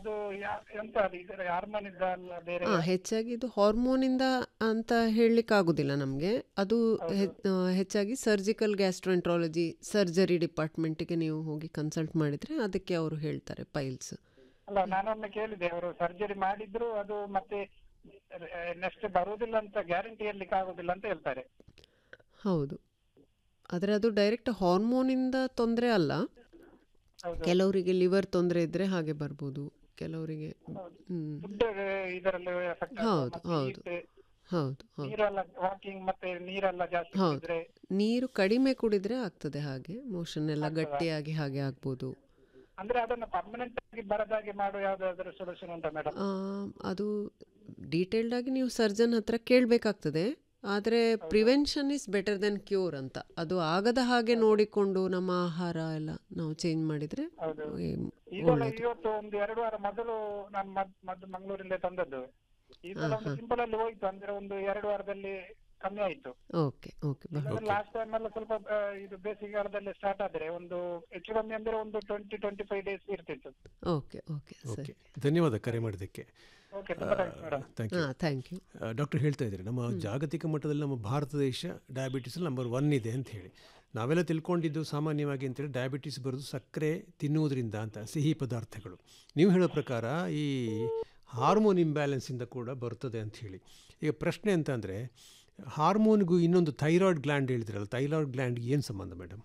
ಅದು ಯಾ- ಎಂತ ಅದು ಇದರ ಹಾರ್ಮೋನ್ ಇದ್ದ ಅಲ್ಲ ಬೇರೆ ಹಾಂ ಹೆಚ್ಚಾಗಿ ಇದು ಹಾರ್ಮೋನಿಂದ ಅಂತ ಹೇಳಲಿಕ್ಕೆ ಆಗೋದಿಲ್ಲ ನಮಗೆ ಅದು ಹೆ- ಆ, ಹೆಚ್ಚಾಗಿ ಸರ್ಜಿಕಲ್ ಗ್ಯಾಸ್ಟ್ರೋಎಂಟ್ರಾಲಜಿ ಸರ್ಜರಿ ಡಿಪಾರ್ಟ್ಮೆಂಟಿಗೆ ನೀವು ಹೋಗಿ ಕನ್ಸಲ್ಟ್ ಮಾಡಿದರೆ ಅದಕ್ಕೆ ಅವರು ಹೇಳ್ತಾರೆ ಪೈಲ್ಸ್ ಅಲ್ಲ ನಾನೊಮ್ಮೆ ಕೇಳಿದೆ ಅವರು ಸರ್ಜರಿ ಮಾಡಿದ್ರು ಅದು ಮತ್ತೆ ನೆಕ್ಸ್ಟ್ ಬರುವುದಿಲ್ಲ ಅಂತ ಗ್ಯಾರಂಟಿ ಇರ್ಲಿಕ್ಕೆ ಆಗುದಿಲ್ಲ ಅಂತ ಹೇಳ್ತಾರೆ ಹೌದು ಆದರೆ ಅದು ಡೈರೆಕ್ಟ್ ಹಾರ್ಮೋನಿಂದ ತೊಂದರೆ ಅಲ್ಲ ಹೌದು ಕೆಲವರಿಗೆ ಲಿವರ್ ತೊಂದರೆ ಇದ್ದರೆ ಹಾಗೆ ಬರ್ಬೋದು ಕೆಲವರಿಗೆ ಹ್ಞೂ ಫುಡ್ ಇದರಲ್ಲಿ ಎಫೆಕ್ಟ್ ಹೌದು, ಹೌದು. ಹೌದು ಹೌದು ನೀರೆಲ್ಲ ವಾಕಿಂಗ್ ಮತ್ತೆ ನೀರೆಲ್ಲ ಜಾಸ್ತಿ ಹೌದು. ಕುಡಿದ್ರೆ ನೀರು ಕಡಿಮೆ ಕುಡಿದ್ರೆ ಆಗ್ತದೆ ಹಾಗೆ ಮೋಷನ್ ಎಲ್ಲ ಗಟ್ಟಿಯಾಗಿ ಹಾಗೆ ಆಗ್ಬೋದು ಅಂದ್ರೆ ಅದನ್ನ ಪರ್ಮನೆಂಟ್ ಆಗಿ ಬರದಾಗೆ ಮಾಡುವ ಯಾವ್ದಾದ್ರು ಸೊಲ್ಯೂಷನ್ ಉಂಟಾ ಮೇಡಮ್ ಆ, ಅದು ಡೀಟೇಲ್ಡ್ ಆಗಿ ನೀವು ಸರ್ಜನ್ ಹತ್ರ ಕೇಳಬೇಕಾಗ್ತದೆ ಆದರೆ prevention is better than cure ಅಂತ ಅದು ಆಗದ ಹಾಗೆ ನೋಡಿಕೊಂಡು ನಮ್ಮ ಆಹಾರ ಎಲ್ಲ ನಾವು ಚೇಂಜ್ ಮಾಡಿದರೆ ಹೌದು ಇದೆಲ್ಲ ಇವತ್ತು ಒಂದು ಎರಡು ವಾರ ಮೊದಲು ನಾನು ಮದ್ ಮದ್ದು ಮಂಗಳೂರಿಂದ ತಂದದ್ದು ಇದೆಲ್ಲ ಒಂದು ಸಿಂಪಲ್ ಅಲ್ಲಿ ಹೋಯ್ತು ಅಂದ್ರೆ ಒಂದು ಎರಡು ವಾರದಲ್ಲಿ ಕಮ್ಮಿ ಆಯ್ತು ಓಕೆ ಓಕೆ ಬಹಳ ಲಾಸ್ಟ್ ಟೈಮ್ ಎಲ್ಲ ಸ್ವಲ್ಪ ಆ, ಇದು ಬೇಸಿಗೆಗಾಲದಲ್ಲಿ ಸ್ಟಾರ್ಟ್ ಆದ್ರೆ ಒಂದು ಹೆಚ್ಚು ಕಮ್ಮಿ ಅಂದ್ರೆ ಒಂದು ಟ್ವೆಂಟಿ ಟ್ವೆಂಟಿ ಫೈವ್ ಡೇಸ್ ಇರ್ತಿತ್ತು ಓಕೆ ಓಕೆ ಸರಿ ಓಕೆ ಧನ್ಯವಾದ ಕರೆ ಮಾಡಿದ್ದಕ್ಕೆ ಓಕೆ ತುಂಬಾ ಥ್ಯಾಂಕ್ಸ್ ಮೇಡಮ್ ಥ್ಯಾಂಕ್ ಯು ಹಾಂ ಥ್ಯಾಂಕ್ ಯು ಡಾಕ್ಟರ್ ಹೇಳ್ತಾ ಇದ್ದಾರೆ ನಮ್ಮ ಜಾಗತಿಕ ಮಟ್ಟದಲ್ಲಿ ನಮ್ಮ ಭಾರತ ದೇಶ ಡಯಾಬಿಟಿಸ್ ನಂಬರ್ ಒನ್ ಇದೆ ಅಂತ ಹೇಳಿ ನಾವೆಲ್ಲ ತಿಳ್ಕೊಂಡಿದ್ದು ಸಾಮಾನ್ಯವಾಗಿ ಅಂತೇಳಿ ಡಯಾಬಿಟಿಸ್ ಬರೋದು ಸಕ್ಕರೆ ತಿನ್ನುವುದರಿಂದ ಅಂತ ಸಿಹಿ ಪದಾರ್ಥಗಳು ನೀವು ಹೇಳೋ ಪ್ರಕಾರ ಈ ಹಾರ್ಮೋನ್ ಇಂಬ್ಯಾಲೆನ್ಸಿಂದ ಕೂಡ ಬರ್ತದೆ ಅಂತ ಹೇಳಿ ಈಗ ಪ್ರಶ್ನೆ ಅಂತ ಅಂದರೆ ಹಾರ್ಮೋನ್ಗೂ ಇನ್ನೊಂದು ಥೈರಾಯ್ಡ್ ಗ್ಲ್ಯಾಂಡ್ ಹೇಳಿದ್ರಲ್ಲ ಥೈರಾಯ್ಡ್ ಗ್ಲ್ಯಾಂಡ್ಗೆ ಏನು ಸಂಬಂಧ ಮೇಡಮ್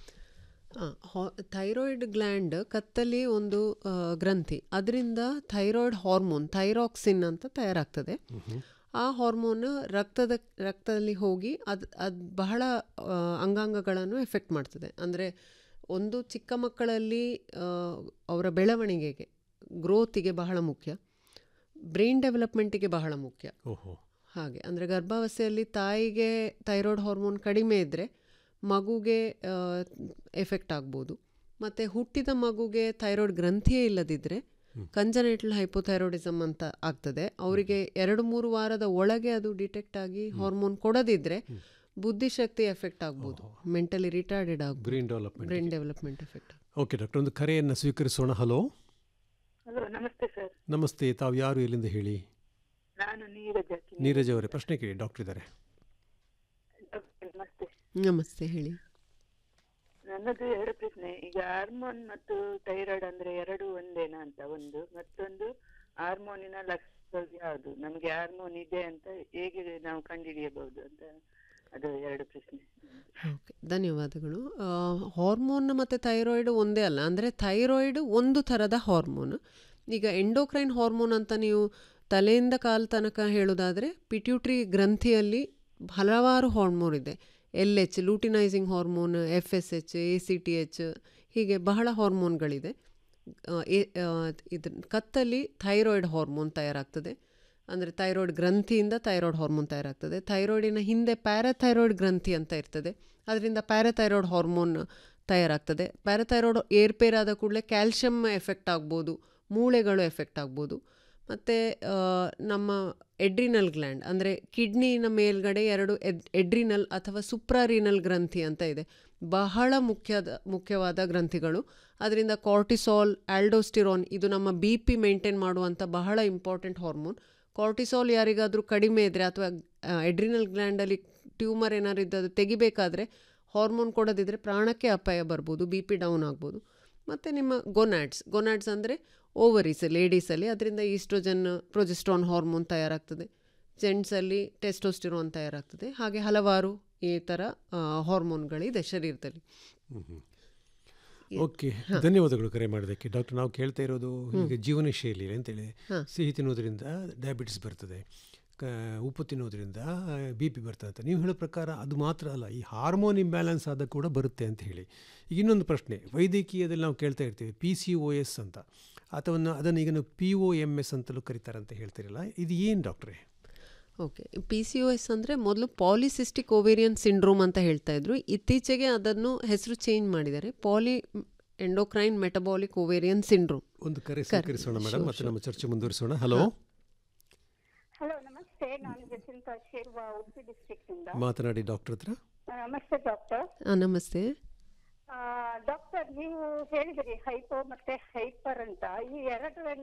ಥೈರಾಯ್ಡ್ ಗ್ಲ್ಯಾಂಡ್ ಕತ್ತಲ್ಲಿ ಒಂದು ಆ, ಗ್ರಂಥಿ ಅದರಿಂದ ಥೈರಾಯ್ಡ್ ಹಾರ್ಮೋನ್ ಥೈರಾಕ್ಸಿನ್ ಅಂತ ತಯಾರಾಗ್ತದೆ ಆ ಹಾರ್ಮೋನ್ ರಕ್ತದ ರಕ್ತದಲ್ಲಿ ಹೋಗಿ ಅದು ಅದು ಬಹಳ ಆ, ಅಂಗಾಂಗಗಳನ್ನು ಎಫೆಕ್ಟ್ ಮಾಡ್ತದೆ ಅಂದರೆ ಒಂದು ಚಿಕ್ಕ ಮಕ್ಕಳಲ್ಲಿ ಆ, ಅವರ ಬೆಳವಣಿಗೆಗೆ ಗ್ರೋತಿಗೆ ಬಹಳ ಮುಖ್ಯ ಬ್ರೈನ್ ಡೆವಲಪ್ಮೆಂಟಿಗೆ ಬಹಳ ಮುಖ್ಯ ಓಹೋ ಹಾಗೆ ಅಂದರೆ ಗರ್ಭಾವಸ್ಥೆಯಲ್ಲಿ ತಾಯಿಗೆ ಥೈರಾಯ್ಡ್ ಹಾರ್ಮೋನ್ ಕಡಿಮೆ ಇದ್ದರೆ ಮಗುಗೆ ಎಫೆಕ್ಟ್ ಆಗ್ಬೋದು ಮತ್ತು ಹುಟ್ಟಿದ ಮಗುಗೆ ಥೈರಾಯ್ಡ್ ಗ್ರಂಥಿಯೇ ಇಲ್ಲದಿದ್ದರೆ ಕಂಜನೈಟಲ್ ಹೈಪೋಥೈರಾಯ್ಡಿಸಮ್ ಅಂತ ಆಗ್ತದೆ ಅವರಿಗೆ ಎರಡು ಮೂರು ವಾರದ ಒಳಗೆ ಅದು ಡಿಟೆಕ್ಟ್ ಆಗಿ ಹಾರ್ಮೋನ್ ಕೊಡದಿದ್ದರೆ ಬುದ್ಧಿಶಕ್ತಿ ಎಫೆಕ್ಟ್ ಆಗ್ಬೋದು ಮೆಂಟಲಿ ರಿಟಾರ್ಡೆಡ್ ಆಗ್ಬೋದು brain development brain development effect okay doctor ಒಂದು ಕರೆಯನ್ನು ಸ್ವೀಕರಿಸೋಣ ಹಲೋ ಹಲೋ ನಮಸ್ತೆ ಸರ್ ನಮಸ್ತೆ ತಾವು ಯಾರು ಎಲ್ಲಿಂದ ಹೇಳಿ ನಾನು ನೀರಜ ಕಿನಿ. ನೀರಜ್ ಅವರೇ ಪ್ರಶ್ನೆ ಕೇಳಿ ಡಾಕ್ಟರ್ ಇದ್ದಾರೆ ಡಾಕ್ಟರ್, ನಮಸ್ತೆ ನಮಸ್ತೆ ಹೇಳಿ ನನ್ನದು ಎರಡು ಪ್ರಶ್ನೆ ಈಗ ಹಾರ್ಮೋನ್ ಮತ್ತು ಥೈರಾಯ್ಡ್ ಅಂದ್ರೆ ಎರಡು ಒಂದೇನಾ ಅಂತ ಒಂದು ಮತ್ತೊಂದು ಹಾರ್ಮೋನಿನ ಲಕ್ಷಣಗಳು ಯಾವುದು ನಮಗೆ ಹಾರ್ಮೋನ್ ಇದೆ ಅಂತ ಹೇಗೆ ನಾವು ಕಂಡುಹಿಡಿಯಬಹುದು ಅಂತ ಅದು ಎರಡು ಪ್ರಶ್ನೆ ಓಕೆ ಧನ್ಯವಾದಗಳು ಹಾರ್ಮೋನ್ ಮತ್ತು ಥೈರಾಯ್ಡ್ ಒಂದೇ ಅಲ್ಲ ಅಂದರೆ ಥೈರಾಯ್ಡ್ ಒಂದು ಥರದ ಹಾರ್ಮೋನ್ ಈಗ ಎಂಡೋಕ್ರೈನ್ ಹಾರ್ಮೋನ್ ಅಂತ ನೀವು ತಲೆಯಿಂದ ಕಾಲು ತನಕ ಹೇಳೋದಾದರೆ ಪಿಟ್ಯೂಟ್ರಿ ಗ್ರಂಥಿಯಲ್ಲಿ ಹಲವಾರು ಹಾರ್ಮೋನ್ ಇದೆ L H luteinising hormone F S H A C T H ಹೀಗೆ ಬಹಳ ಹಾರ್ಮೋನ್ಗಳಿದೆ ಆ, ಎ- ಆ, ಇದ್ರ ಕತ್ತಲ್ಲಿ ಥೈರಾಯ್ಡ್ ಹಾರ್ಮೋನ್ ತಯಾರಾಗ್ತದೆ ಅಂದರೆ ಥೈರಾಯ್ಡ್ ಗ್ರಂಥಿಯಿಂದ ಥೈರಾಯ್ಡ್ ಹಾರ್ಮೋನ್ ತಯಾರಾಗ್ತದೆ ಥೈರಾಯ್ಡಿನ ಹಿಂದೆ ಪ್ಯಾರಾಥೈರಾಯ್ಡ್ ಗ್ರಂಥಿ ಅಂತ ಇರ್ತದೆ ಅದರಿಂದ ಪ್ಯಾರಾಥೈರಾಯ್ಡ್ ಹಾರ್ಮೋನ್ ತಯಾರಾಗ್ತದೆ ಪ್ಯಾರಾಥೈರಾಯ್ಡ್ ಏರ್ಪೇರ್ ಆದ ಕೂಡಲೇ ಕ್ಯಾಲ್ಶಿಯಮ್ ಎಫೆಕ್ಟ್ ಆಗ್ಬೋದು ಮೂಳೆಗಳು ಎಫೆಕ್ಟ್ ಆಗ್ಬೋದು ಮತ್ತು ನಮ್ಮ ಎಡ್ರಿನಲ್ ಗ್ಲ್ಯಾಂಡ್ ಅಂದರೆ ಕಿಡ್ನಿನ ಮೇಲ್ಗಡೆ ಎರಡು ಎಡ್ ಎಡ್ರಿನಲ್ ಅಥವಾ ಸುಪ್ರಾರಿನಲ್ ಗ್ರಂಥಿ ಅಂತ ಇದೆ ಬಹಳ ಮುಖ್ಯದ ಮುಖ್ಯವಾದ ಗ್ರಂಥಿಗಳು ಅದರಿಂದ ಕಾರ್ಟಿಸಾಲ್ ಆಲ್ಡೋಸ್ಟಿರಾನ್ ಇದು ನಮ್ಮ ಬಿ ಪಿ ಮೇಂಟೈನ್ ಮಾಡುವಂಥ ಬಹಳ ಇಂಪಾರ್ಟೆಂಟ್ ಹಾರ್ಮೋನ್ ಕಾರ್ಟಿಸಾಲ್ ಯಾರಿಗಾದರೂ ಕಡಿಮೆ ಇದ್ದರೆ ಅಥವಾ ಎಡ್ರಿನಲ್ ಗ್ಲ್ಯಾಂಡಲ್ಲಿ ಟ್ಯೂಮರ್ ಏನಾದ್ರು ಇದ್ದದ್ದು ತೆಗಿಬೇಕಾದ್ರೆ ಹಾರ್ಮೋನ್ ಕೊಡದಿದ್ದರೆ ಪ್ರಾಣಕ್ಕೆ ಅಪಾಯ ಬರ್ಬೋದು ಬಿ ಪಿ ಡೌನ್ ಆಗ್ಬೋದು ಮತ್ತು ನಿಮ್ಮ ಗೊನಾಡ್ಸ್ ಗೊನಾಡ್ಸ್ ಅಂದರೆ ಓವರೀಸ್ ಲೇಡೀಸಲ್ಲಿ ಅದರಿಂದ ಈಸ್ಟ್ರೋಜನ್ ಪ್ರೊಜೆಸ್ಟ್ರಾನ್ ಹಾರ್ಮೋನ್ ತಯಾರಾಗ್ತದೆ ಜೆಂಟ್ಸಲ್ಲಿ ಟೆಸ್ಟೋಸ್ಟಿರೋನ್ ತಯಾರಾಗ್ತದೆ ಹಾಗೆ ಹಲವಾರು ಈ ಥರ ಆ, ಹಾರ್ಮೋನ್ಗಳಿದೆ ಶರೀರದಲ್ಲಿ ಓಕೆ ಧನ್ಯವಾದಗಳು ಕರೆ ಮಾಡೋದಕ್ಕೆ ಡಾಕ್ಟರ್ ನಾವು ಕೇಳ್ತಾ ಇರೋದು ಈಗ ಜೀವನ ಶೈಲಿ ಅಂತೇಳಿ ಸಿಹಿ ತಿನ್ನೋದ್ರಿಂದ ಡಯಾಬಿಟಿಸ್ ಬರ್ತದೆ ಕ ಉಪ್ಪು ತಿನ್ನೋದ್ರಿಂದ ಬಿ ಪಿ ಬರ್ತದೆ ಅಂತ ನೀವು ಹೇಳೋ ಪ್ರಕಾರ ಅದು ಮಾತ್ರ ಅಲ್ಲ ಈ ಹಾರ್ಮೋನ್ ಇಂಬ್ಯಾಲೆನ್ಸ್ ಆದ ಕೂಡ ಬರುತ್ತೆ ಅಂತ ಹೇಳಿ ಈಗ ಇನ್ನೊಂದು ಪ್ರಶ್ನೆ ವೈದ್ಯಕೀಯದಲ್ಲಿ ನಾವು ಕೇಳ್ತಾ ಇರ್ತೀವಿ ಪಿ ಸಿ ಒ ಎಸ್ ಅಂತ ಅಥವಾ ಅದನ್ನು ಈಗ ಪಿ ಒ ಎಮ್ ಎಸ್ ಅಂತಲೂ ಕರೀತಾರೆ ಅಂತ ಹೇಳ್ತಿರಲ್ಲ ಇದು ಏನು ಡಾಕ್ಟ್ರೇ okay P C O S ಅಂದರೆ ಮೊದಲು ಪಾಲಿಸಿಸ್ಟಿಕ್ ಓವೇರಿಯನ್ ಸಿಂಡ್ರೋಮ್ ಅಂತ ಹೇಳ್ತಾ ಇದ್ರು ಇತ್ತೀಚೆಗೆ ಅದನ್ನು ಹೆಸರು ಚೇಂಜ್ ಮಾಡಿದ್ದಾರೆ poly endocrine metabolic ovarian syndrome ಒಂದು ಕರೆ ಸ್ವೀಕರಿಸೋಣ ಮೇಡಮ್ ಮತ್ತೆ ನಮ್ಮ ಚರ್ಚೆ ಮುಂದುವರಿಸೋಣ ಹಲೋ ಹಲೋ ನಮಸ್ತೆ ನಾನು ಜಸಿಂತಾ ಶೇರ್ವ ಉಡುಪಿ ಡಿಸ್ಟ್ರಿಕ್ಟ್ ಇಂದ ಮಾತನಾಡಿ ಡಾಕ್ಟರ್ ಹತ್ರ ನಮಸ್ತೆ ಡಾಕ್ಟರ್ ನಮಸ್ತೆ ಡಾಕ್ಟರ್ ನೀವು ಹೇಳಿದಿರಿ ಹೈಪೋ ಮತ್ತೆ ಹೈಪರ್ ಅಂತ ಈ ಎರಡರಲ್ಲಿ